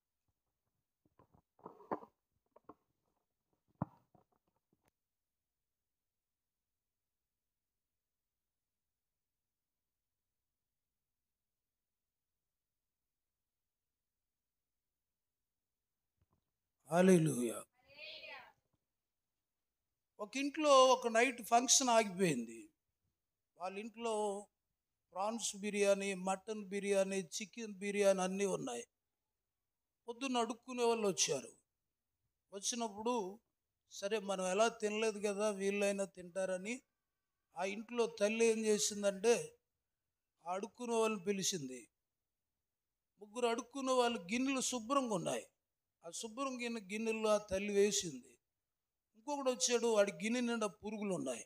హల్లెలూయా ఒక ఇంట్లో ఒక నైట్ ఫంక్షన్ ఆగిపోయింది వాళ్ళ ఇంట్లో prawns biryani mutton biryani chicken biryani అన్నీ ఉన్నాయి పొద్దున్న అడుక్కునే వాళ్ళు వచ్చారు వచ్చినప్పుడు సరే మనం ఎలా తినలేదు కదా వీళ్ళైనా తింటారని ఆ ఇంట్లో తల్లి ఏం చేసిందంటే ఆ అడుక్కునే వాళ్ళని పిలిచింది ముగ్గురు అడుక్కునే వాళ్ళు గిన్నెలు శుభ్రంగా ఉన్నాయి ఆ శుభ్రం గిన్నె గిన్నెల్లో ఆ తల్లి వేసింది ఇంకొకడు వచ్చాడు వాడి గిన్నె నిండా పురుగులు ఉన్నాయి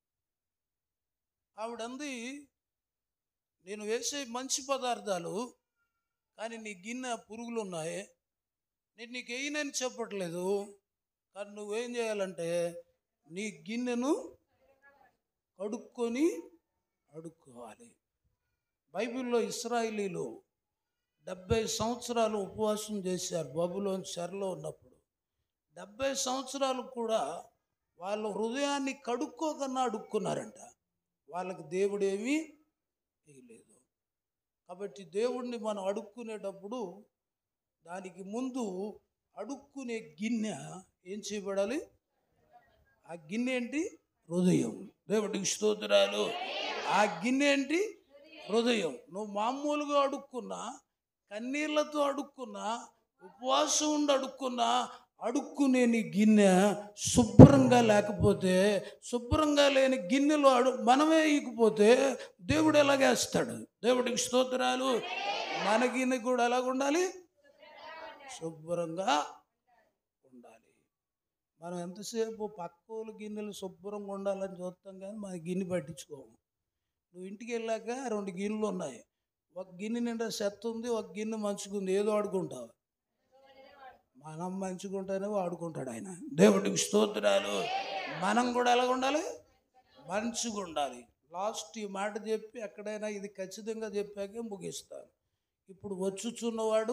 ఆవిడంది నేను వేసే మంచి పదార్థాలు కానీ నీ గిన్నె పురుగులు ఉన్నాయి నేను నీకు వేయనని చెప్పట్లేదు కానీ నువ్వేం చేయాలంటే నీ గిన్నెను కడుక్కొని అడుక్కోవాలి బైబిల్లో ఇస్రాయిలీలు డెబ్బై సంవత్సరాలు ఉపవాసం చేశారు బబులోని చెరలో ఉన్నప్పుడు డెబ్బై సంవత్సరాలు కూడా వాళ్ళ హృదయాన్ని కడుక్కోకన్నా అడుక్కున్నారంట వాళ్ళకి దేవుడేమీ వేయలేదు కాబట్టి దేవుడిని మనం అడుక్కునేటప్పుడు దానికి ముందు అడుక్కునే గిన్నె ఏం చేయబడాలి ఆ గిన్నె ఏంటి హృదయం దేవుడికి స్తోత్రాలు ఆ గిన్నె ఏంటి హృదయం నువ్వు మామూలుగా అడుక్కున్నా కన్నీళ్లతో అడుక్కున్నా ఉపవాసం ఉండి అడుక్కున్నా అడుక్కునే నీ గిన్నె శుభ్రంగా లేకపోతే శుభ్రంగా లేని గిన్నెలో అడు మనమే ఈకపోతే దేవుడు ఎలాగేస్తాడు దేవుడికి స్తోత్రాలు మన గిన్నె కూడా ఎలాగ ఉండాలి శుభ్రంగా ఉండాలి మనం ఎంతసేపు పక్కోళ్ళ గిన్నెలు శుభ్రంగా ఉండాలని చూస్తాం కానీ మన గిన్నె పట్టించుకోము నువ్వు ఇంటికి వెళ్ళాక రెండు గిన్నెలు ఉన్నాయి ఒక గిన్నె నిండా చెత్త ఉంది ఒక గిన్నె మంచుకుంది ఏదో ఆడుకుంటావు మనం మంచుకుంటేనే వాడుకుంటాడు ఆయన దేవుడికి స్తోత్రాలు మనం కూడా ఎలా ఉండాలి మంచిగా ఉండాలి లాస్ట్ ఈ మాట చెప్పి ఎక్కడైనా ఇది ఖచ్చితంగా చెప్పాకే ముగిస్తాను ఇప్పుడు వచ్చుచున్నవాడు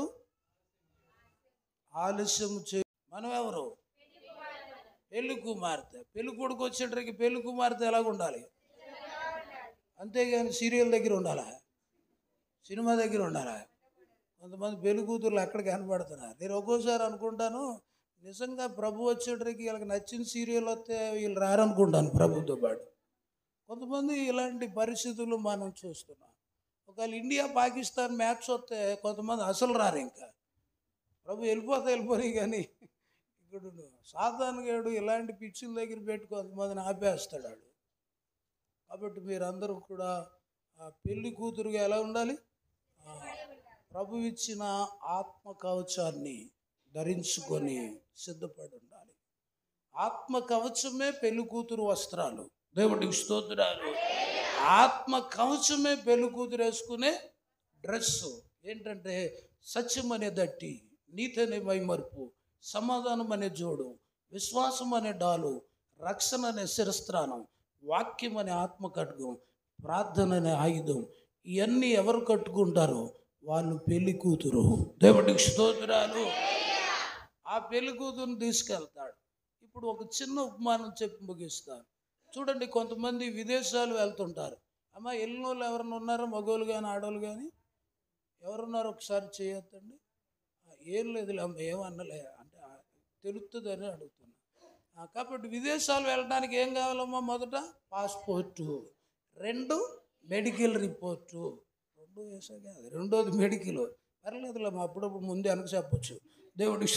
ఆలస్యం చే మనం ఎవరు పెళ్లి కుమార్తె పెళ్లి కొడుకు వచ్చేటరికి పెళ్లి కుమార్తె ఎలాగ ఉండాలి అంతేగాని సీరియల్ దగ్గర ఉండాలా సినిమా దగ్గర ఉండాలా కొంతమంది పెళ్లి కూతుర్లు అక్కడ కనపడుతున్నారు నేను ఒక్కోసారి అనుకుంటాను నిజంగా ప్రభు వచ్చేటరికి వీళ్ళకి నచ్చిన సీరియల్ వస్తే వీళ్ళు రారనుకుంటాను ప్రభుతో పాటు కొంతమంది ఇలాంటి పరిస్థితులు మనం చూస్తున్నాం ఒకవేళ ఇండియా పాకిస్తాన్ మ్యాచ్ వస్తే కొంతమంది అసలు రారు ఇంకా ప్రభు వెళ్ళిపోతే వెళ్ళిపోయి కానీ ఇక్కడ సాధారణగాడు ఇలాంటి పిచ్చుల దగ్గర పెట్టి కొంతమందిని ఆపేస్తాడు వాడు కాబట్టి మీరందరూ కూడా ఆ పెళ్లి కూతురుగా ఎలా ఉండాలి ఆ, ప్రభు ఇచ్చిన ఆత్మ కవచాన్ని ధరించుకొని సిద్ధపడి ఉండాలి ఆత్మ కవచమే పెళ్లి కూతురు వస్త్రాలు దేవుడికి స్తోత్రాలు ఆత్మ కవచమే పెళ్లి కూతురు వేసుకునే డ్రెస్ ఏంటంటే సత్యం అనే దట్టి నీతి అనే మైమరుపు సమాధానం అనే జోడు విశ్వాసం అనే డాలు రక్షణ అనే శిరస్త్రానం వాక్యం అనే ఆత్మ ఖడ్గం ప్రార్థన అనే ఆయుధం ఇవన్నీ ఎవరు కట్టుకుంటారో వాళ్ళు పెళ్లి కూతురు దేవుడికి స్తోత్రాలు ఆ పెళ్లి కూతురుని తీసుకెళ్తాడు ఇప్పుడు ఒక చిన్న ఉపమానం చెప్పి ముగిస్తాను చూడండి కొంతమంది విదేశాలు వెళ్తుంటారు అమ్మ వెళ్ళిన వాళ్ళు ఎవరైనా ఉన్నారో మగవాళ్ళు కానీ ఆడవాళ్ళు కానీ ఎవరున్నారు ఒకసారి చేయొద్దండి "ఆ, ఏం లేదులే అమ్మ ఏమన్నలే అంటే ఆ, తెలుస్తుందని అడుగుతున్నా ఆ, కాబట్టి విదేశాలు వెళ్ళడానికి ఏం కావాలమ్మా మొదట పాస్పోర్టు రెండు మెడికల్ రిపోర్టు రెండు వేసాక అది రెండోది మెడికల్ పర్లేదులే మా అప్పుడప్పుడు ముందే వెనక చెప్పొచ్చు దేవుడి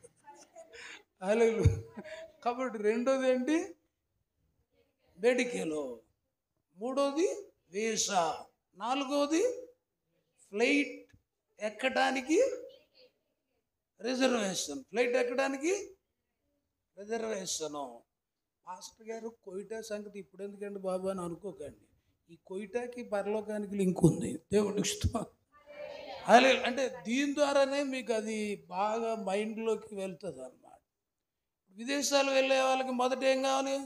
అలలు కాబట్టి రెండోది ఏంటి మెడికల్ మూడోది వీసా నాలుగోది ఫ్లైట్ ఎక్కడానికి రిజర్వేషన్ ఫ్లైట్ ఎక్కడానికి రిజర్వేషను మాస్టర్ గారు కొయిటా సంగతి ఇప్పుడు ఎందుకండి బాబు అని అనుకోకండి ఈ కొయిటాకి పరలోకానికి లింక్ ఉంది దేవుడి ఇష్టం అదే అంటే దీని ద్వారానే మీకు అది బాగా మైండ్లోకి వెళ్తుంది అన్నమాట విదేశాలు వెళ్ళే వాళ్ళకి మొదట ఏం కావాలి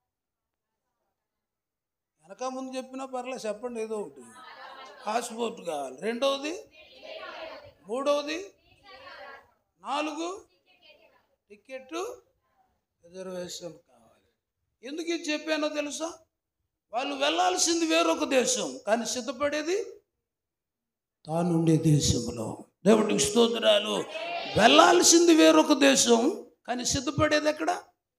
వెనక ముందు చెప్పినా పర్లేదు చెప్పండి ఏదో ఒకటి పాస్పోర్ట్ కావాలి రెండవది మూడవది నాలుగు టికెట్ రిజర్వేషన్ కావాలి ఎందుకు ఇది చెప్పానో తెలుసా వాళ్ళు వెళ్ళాల్సింది వేరొక దేశం కానీ సిద్ధపడేది తానుండే దేశంలో దేవుడికి స్తోత్రాలు వెళ్ళాల్సింది వేరొక దేశం కానీ సిద్ధపడేది ఎక్కడ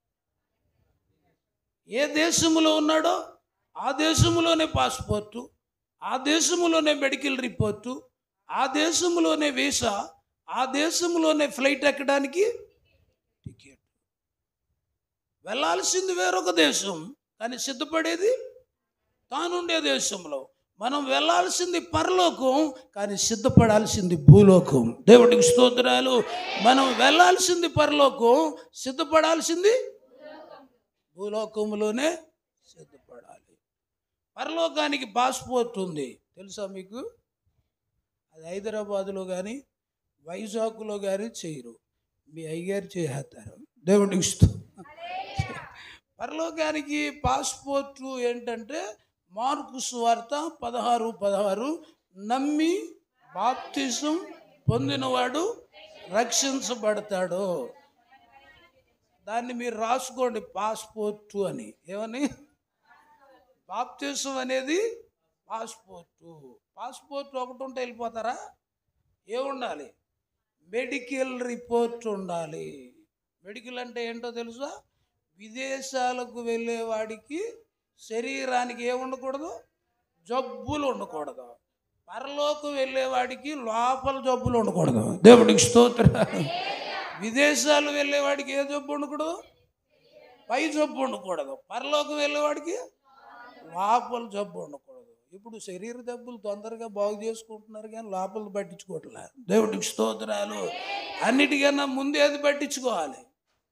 ఏ దేశంలో ఉన్నాడో ఆ దేశంలోనే పాస్పోర్టు ఆ దేశంలోనే మెడికల్ రిపోర్టు ఆ దేశంలోనే వీసా ఆ దేశంలోనే ఫ్లైట్ ఎక్కడానికి టికెట్ వెళ్ళాల్సింది వేరొక దేశం కానీ సిద్ధపడేది తానుండే దేశంలో మనం వెళ్ళాల్సింది పరలోకం కానీ సిద్ధపడాల్సింది భూలోకం దేవుడికి స్తోత్రాలు మనం వెళ్ళాల్సింది పరలోకం సిద్ధపడాల్సింది భూలోకంలోనే సిద్ధపడాలి పరలోకానికి పాస్పోర్ట్ ఉంది తెలుసా మీకు అది హైదరాబాదులో కానీ వైజాగ్లో కానీ చేయరు మీ అయ్యగారు చేసేస్తారు దేవుడికి ఇష్టం పరలోకానికి పాస్పోర్ట్ ఏంటంటే మార్కు సువార్త పదహారు పదహారు నమ్మి బాప్తిజం పొందినవాడు రక్షించబడతాడు దాన్ని మీరు రాసుకోండి పాస్పోర్ట్ అని ఏమని బాప్తిజం అనేది పాస్పోర్టు పాస్పోర్ట్ ఒకటి ఉంటే వెళ్ళిపోతారా ఏముండాలి మెడికల్ రిపోర్ట్ ఉండాలి మెడికల్ అంటే ఏంటో తెలుసా విదేశాలకు వెళ్ళేవాడికి శరీరానికి ఏమి ఉండకూడదు జబ్బులు ఉండకూడదు పరలోకం వెళ్ళేవాడికి లోపల జబ్బులు ఉండకూడదు దేవుడికి స్తోత్రాలు విదేశాలు వెళ్ళేవాడికి ఏ జబ్బు ఉండకూడదు పై జబ్బు ఉండకూడదు పరలోకం వెళ్ళేవాడికి లోపల జబ్బు ఉండకూడదు ఇప్పుడు శరీర జబ్బులు తొందరగా బాగు చేసుకుంటున్నారు కానీ లోపల పట్టించుకోవట్లే దేవుడికి స్తోత్రాలు అన్నిటికన్నా ముందే అది పట్టించుకోవాలి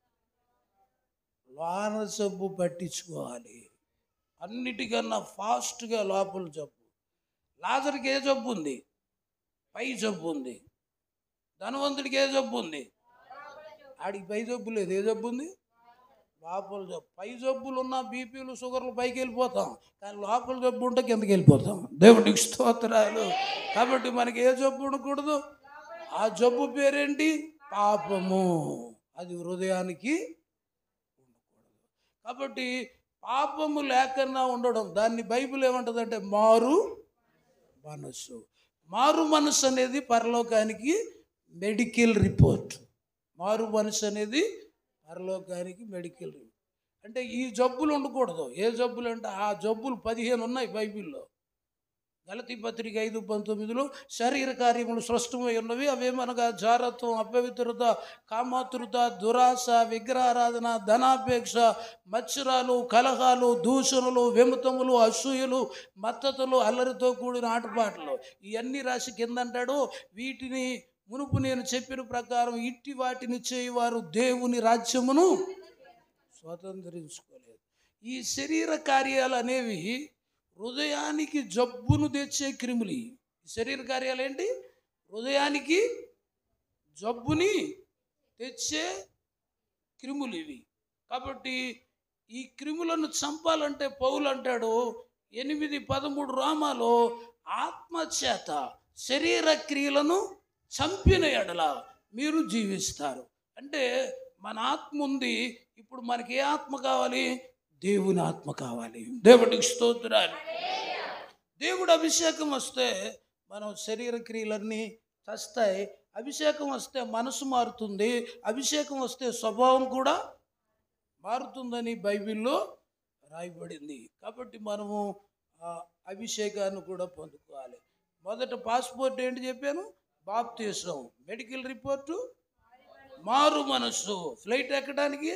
లోన జబ్బు పట్టించుకోవాలి అన్నిటికన్నా ఫాస్ట్గా లోపల జబ్బు లాజర్కి ఏ జబ్బు ఉంది పై జబ్బు ఉంది ధనవంతుడికి ఏ జబ్బు ఉంది ఆడికి పై జబ్బు లేదు ఏ జబ్బు ఉంది లోపల జబ్బు పై జబ్బులు ఉన్న బీపీలు షుగర్లు పైకి వెళ్ళిపోతాం కానీ లోపల జబ్బు ఉంటే కిందకి వెళ్ళిపోతాం దేవుడికి స్తోత్రాలు కాబట్టి మనకి ఏ జబ్బు ఉండకూడదు ఆ జబ్బు పేరేంటి పాపము అది హృదయానికి ఉండకూడదు కాబట్టి పాపము లేకన్నా ఉండడం దాన్ని బైబిల్ ఏమంటుందంటే మారు మనస్సు మారు మనస్సు అనేది పరలోకానికి మెడికల్ రిపోర్ట్ మారు మనస్సు అనేది పరలోకానికి మెడికల్ రిపోర్ట్ అంటే ఈ జబ్బులు ఉండకూడదు ఏ జబ్బులు అంటే ఆ జబ్బులు పదిహేను ఉన్నాయి బైబిల్లో గలతి పత్రిక ఐదు పంతొమ్మిదిలో శరీర కార్యములు స్పష్టమై ఉన్నవి అవేమనగా జారత్వం అపవిత్రత కామాతురత దురాశ విగ్రహారాధన ధనాపేక్ష మత్సరాలు కలహాలు దూషణలు విమతములు అసూయలు మత్తతులు అల్లరితో కూడిన ఆటపాటలు ఇవన్నీ రాసి కిందంటాడు వీటిని మునుపు నేను చెప్పిన ప్రకారం ఇట్టి వాటిని చేయవారు దేవుని రాజ్యమును స్వతంత్రించుకోలేదు ఈ శరీర కార్యాలు అనేవి హృదయానికి జబ్బును తెచ్చే క్రిములు ఈ శరీర కార్యాలు ఏంటి హృదయానికి జబ్బుని తెచ్చే క్రిములు ఇవి కాబట్టి ఈ క్రిములను చంపాలంటే పౌలు అంటాడు ఎనిమిది పదమూడు రామాలో ఆత్మచేత శరీర క్రియలను చంపిన ఎడల మీరు జీవిస్తారు అంటే మన ఆత్మ ఉంది ఇప్పుడు మనకి ఏ ఆత్మ కావాలి దేవుని ఆత్మ కావాలి దేవుడికి స్తోత్రాలు దేవుడు అభిషేకం వస్తే మనం శరీర క్రియలన్నీ చస్తాయి అభిషేకం వస్తే మనసు మారుతుంది అభిషేకం వస్తే స్వభావం కూడా మారుతుందని బైబిల్లో రాయబడింది కాబట్టి మనము ఆ అభిషేకాన్ని కూడా పొందుకోవాలి మొదట పాస్పోర్ట్ ఏంటి చెప్పాను బాప్తీసం మెడికల్ రిపోర్టు మారు మనస్సు ఫ్లైట్ ఎక్కడానికి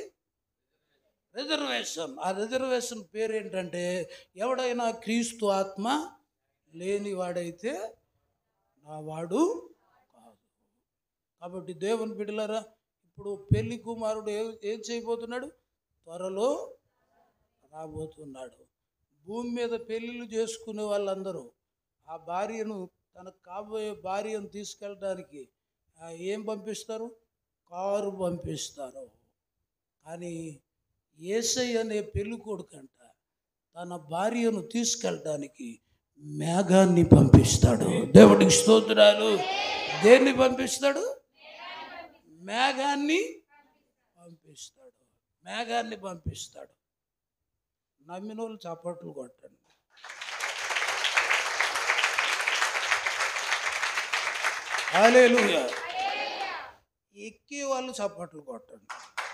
రిజర్వేషన్ ఆ రిజర్వేషన్ పేరు ఏంటంటే ఎవడైనా క్రీస్తు ఆత్మ లేనివాడైతే నా వాడు కాదు కాబట్టి దేవుని బిడ్డలారా ఇప్పుడు పెళ్లి కుమారుడు ఏ ఏం చేయబోతున్నాడు త్వరలో రాబోతున్నాడు భూమి మీద పెళ్ళిళ్ళు చేసుకునే వాళ్ళందరూ ఆ భార్యను తనకు కాబోయే భార్యను తీసుకెళ్ళడానికి ఆ, ఏం పంపిస్తారు కారు పంపిస్తారు కానీ ఏసై అనే పెళ్లి కొడుకంట తన భార్యను తీసుకెళ్ళడానికి మేఘాన్ని పంపిస్తాడు దేవుడికి స్తోత్రాలు దేన్ని పంపిస్తాడు మేఘాన్ని పంపిస్తాడు మేఘాన్ని పంపిస్తాడు నమ్మిన వాళ్ళు చప్పట్లు కొట్టండి హల్లెలూయా ఎక్కే వాళ్ళు చప్పట్లు కొట్టండి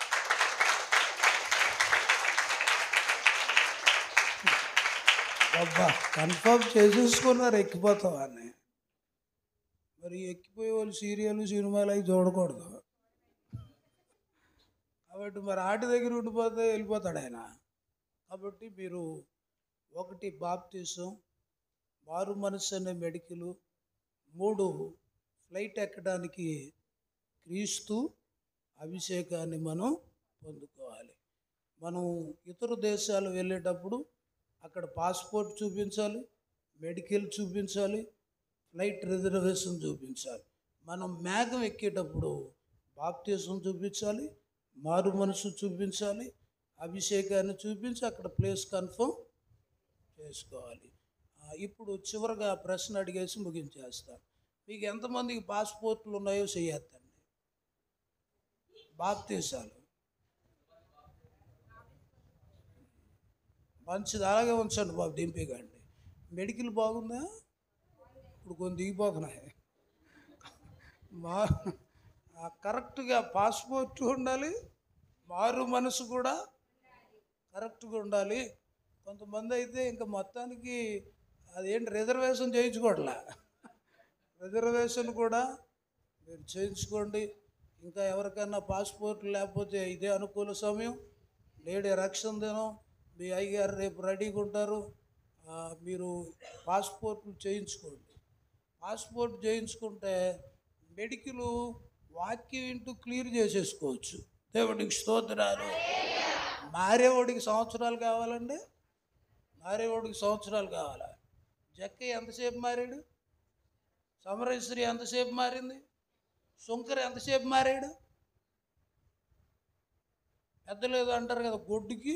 అబ్బా కన్ఫర్మ్ చేసేసుకున్నారు ఎక్కిపోతామని మరి ఎక్కిపోయే వాళ్ళు సీరియల్ సినిమాలు అవి చూడకూడదు కాబట్టి మరి ఆటి దగ్గర ఉండిపోతే వెళ్ళిపోతాడు ఆయన కాబట్టి మీరు ఒకటి బాప్తీసం మారు మనసు అనే మెడికల్ మూడు ఫ్లైట్ ఎక్కడానికి క్రీస్తు అభిషేకాన్ని మనం పొందుకోవాలి మనం ఇతర దేశాలు వెళ్ళేటప్పుడు అక్కడ పాస్పోర్ట్ చూపించాలి మెడికల్ చూపించాలి ఫ్లైట్ రిజర్వేషన్ చూపించాలి మనం మేఘం ఎక్కేటప్పుడు బాప్తీసం చూపించాలి మారు మనసు చూపించాలి అభిషేకాన్ని చూపించి అక్కడ ప్లేస్ కన్ఫర్మ్ చేసుకోవాలి ఆ, ఇప్పుడు చివరగా ప్రశ్న అడిగేసి ముగించేస్తాను మీకు ఎంతమందికి పాస్పోర్ట్లు ఉన్నాయో చేయొద్దండి బాప్తీసాలు మంచిది అలాగే ఉంచండి బాబు దింపేకండి మెడికల్ బాగుందా ఇప్పుడు కొన్ని దిగిపోతున్నాయి మా ఆ కరెక్ట్గా పాస్పోర్ట్ ఉండాలి మారు మనసు కూడా కరెక్ట్గా ఉండాలి కొంతమంది అయితే ఇంకా మొత్తానికి అదేంటి రిజర్వేషన్ చేయించుకోవట్లే రిజర్వేషన్ కూడా మీరు చేయించుకోండి ఇంకా ఎవరికైనా పాస్పోర్ట్ లేకపోతే ఇదే అనుకూల సమయం నేడే రక్షణ దినం మీ అయ్యగారు రేపు రెడీగా ఉంటారు ఆ, మీరు పాస్పోర్ట్లు చేయించుకోండి పాస్పోర్ట్ చేయించుకుంటే మెడికల్ వాక్యం ఇంటూ క్లియర్ చేసేసుకోవచ్చు దేవుడికి స్తోత్రాలు మారేవాడికి సంవత్సరాలు కావాలండి మారేవాడికి సంవత్సరాలు కావాలా జక్కయ్య ఎంతసేపు మారాడు సమరేశ్వరి ఎంతసేపు మారింది శంకర్ ఎంతసేపు మారాడు పెద్దలేదు అంటారు కదా గొడ్డుకి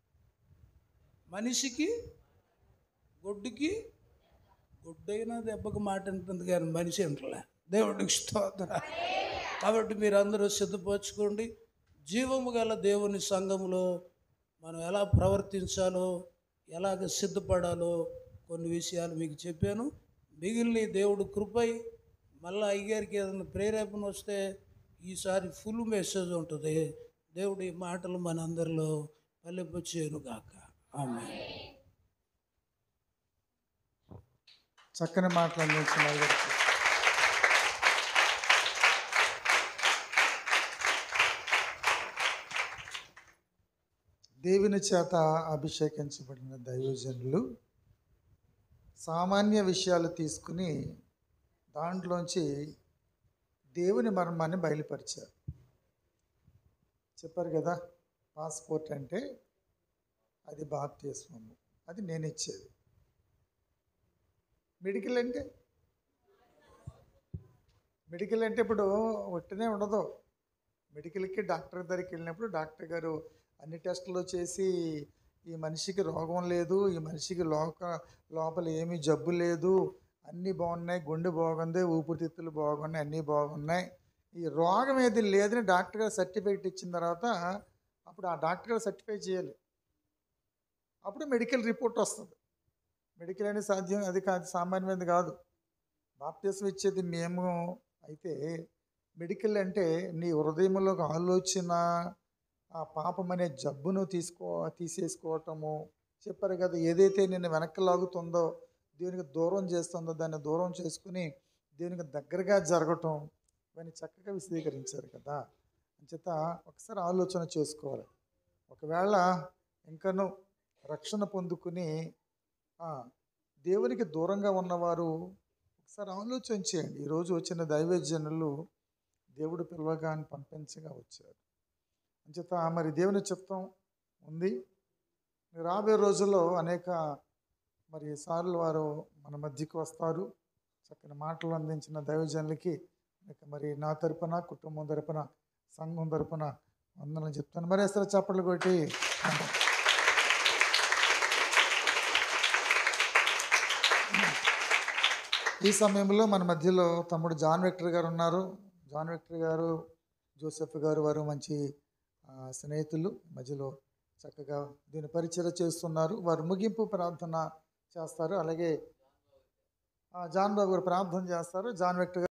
మనిషికి గొడ్డుకి గొడ్డైనా దెబ్బకు మాట ఉంటుంది కానీ మనిషి అంటలే దేవుడికి స్తోత్ర కాబట్టి మీరు అందరూ సిద్ధపరచుకోండి జీవము గల దేవుని సంఘంలో మనం ఎలా ప్రవర్తించాలో ఎలాగ సిద్ధపడాలో కొన్ని విషయాలు మీకు చెప్పాను మిగిలిన దేవుడు కృపై మళ్ళీ అయ్యగారికి ఏదైనా ప్రేరేపణ వస్తే ఈసారి ఫుల్ మెసేజ్ ఉంటుంది దేవుడి మాటలు మనందరిలో ఫలింపచేయను గాక ఆమె చక్కని మాటలు అందించిన గారికి దేవుని చేత అభిషేకించబడిన దైవజనులు సామాన్య విషయాలు తీసుకుని దాంట్లోంచి దేవుని మర్మాన్ని బయలుపరిచారు చెప్పారు కదా పాస్పోర్ట్ అంటే అది బాప్తిస్మము అది నేను ఇచ్చేది మెడికల్ అంటే మెడికల్ అంటే ఇప్పుడు ఒట్టినే ఉండదు మెడికల్కి డాక్టర్ దగ్గరికి వెళ్ళినప్పుడు డాక్టర్ గారు అన్ని టెస్టులు చేసి ఈ మనిషికి రోగం లేదు ఈ మనిషికి లోక లోపల ఏమీ జబ్బు లేదు అన్నీ బాగున్నాయి గుండె బాగుంది ఊపిరితిత్తులు బాగున్నాయి అన్నీ బాగున్నాయి ఈ రోగం ఏది లేదని డాక్టర్ గారు సర్టిఫికేట్ ఇచ్చిన తర్వాత అప్పుడు ఆ డాక్టర్ గారు సర్టిఫై చేయాలి అప్పుడు మెడికల్ రిపోర్ట్ వస్తుంది మెడికల్ అనేది సాధ్యం అది కాదు సామాన్యమైనది కాదు బాప్తిసం ఇచ్చేది మేము అయితే మెడికల్ అంటే నీ హృదయంలో ఒక ఆలోచన ఆ పాపం అనే జబ్బును తీసుకో తీసేసుకోవటము చెప్పారు కదా ఏదైతే నిన్ను వెనక్కి లాగుతుందో దేవునికి దూరం చేస్తుందో దాన్ని దూరం చేసుకుని దేవునికి దగ్గరగా జరగటం ఇవన్నీ చక్కగా విశదీకరించారు కదా అంచేత ఒకసారి ఆలోచన చేసుకోవాలి ఒకవేళ ఇంకను రక్షణ పొందుకుని ఆ, దేవునికి దూరంగా ఉన్నవారు ఒకసారి ఆలోచన చేయండి ఈరోజు వచ్చిన దైవజనులు దేవుడు పిలవగాని పంపించగా వచ్చారు అంచేత మరి దేవుని చిత్తం ఉంది రాబోయే రోజుల్లో అనేక మరి సార్లు వారు మన మధ్యకి వస్తారు చక్కని మాటలు అందించిన దైవజనులకి ఇక మరి నా తరపున కుటుంబం తరపున సంఘం తరపున వందనలు చెప్తాను మరి అసలు చప్పట్లు కొట్టి ఈ సమయంలో మన మధ్యలో తమ్ముడు జాన్ విక్టర్ గారు ఉన్నారు జాన్ విక్టర్ గారు జోసెఫ్ గారు వారు మంచి ఆ, స్నేహితులు మధ్యలో చక్కగా దీని పరిచయం చేస్తున్నారు వారు ముగింపు ప్రార్థన చేస్తారు అలాగే ఆ, జాన్ బాబు గారు ప్రార్థన చేస్తారు జాన్ విక్టర్ గారు